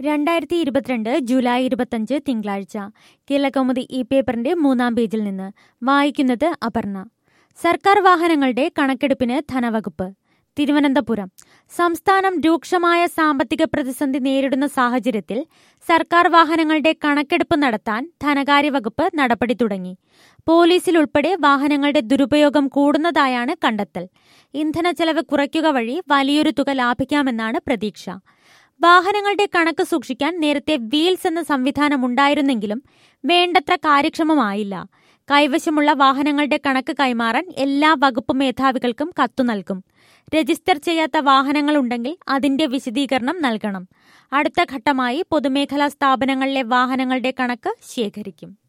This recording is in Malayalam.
രണ്ടായിരത്തി ഇരുപത്തിരണ്ട് ജൂലൈ ഇരുപത്തഞ്ച് തിങ്കളാഴ്ച കേരളകൗമുദി ഈ പേപ്പറിന്റെ മൂന്നാം പേജിൽ നിന്ന് വായിക്കുന്നത് അപർണ സർക്കാർ വാഹനങ്ങളുടെ കണക്കെടുപ്പിന് ധനവകുപ്പ് തിരുവനന്തപുരം സംസ്ഥാനം രൂക്ഷമായ സാമ്പത്തിക പ്രതിസന്ധി നേരിടുന്ന സാഹചര്യത്തിൽ സർക്കാർ വാഹനങ്ങളുടെ കണക്കെടുപ്പ് നടത്താൻ ധനകാര്യ വകുപ്പ് നടപടി തുടങ്ങി പോലീസിൽ ഉൾപ്പെടെ വാഹനങ്ങളുടെ ദുരുപയോഗം കൂടുന്നതായാണ് കണ്ടെത്തൽ ഇന്ധന ചെലവ് കുറയ്ക്കുക വഴി വലിയൊരു തുക ലാഭിക്കാമെന്നാണ് പ്രതീക്ഷ വാഹനങ്ങളുടെ കണക്ക് സൂക്ഷിക്കാൻ നേരത്തെ വീൽസ് എന്ന സംവിധാനം ഉണ്ടായിരുന്നെങ്കിലും വേണ്ടത്ര കാര്യക്ഷമമായില്ല കൈവശമുള്ള വാഹനങ്ങളുടെ കണക്ക് കൈമാറാൻ എല്ലാ വകുപ്പ് മേധാവികൾക്കും കത്തു നൽകും രജിസ്റ്റർ ചെയ്യാത്ത വാഹനങ്ങളുണ്ടെങ്കിൽ അതിന്റെ വിശദീകരണം നൽകണം അടുത്ത ഘട്ടമായി പൊതുമേഖലാ സ്ഥാപനങ്ങളിലെ വാഹനങ്ങളുടെ കണക്ക് ശേഖരിക്കും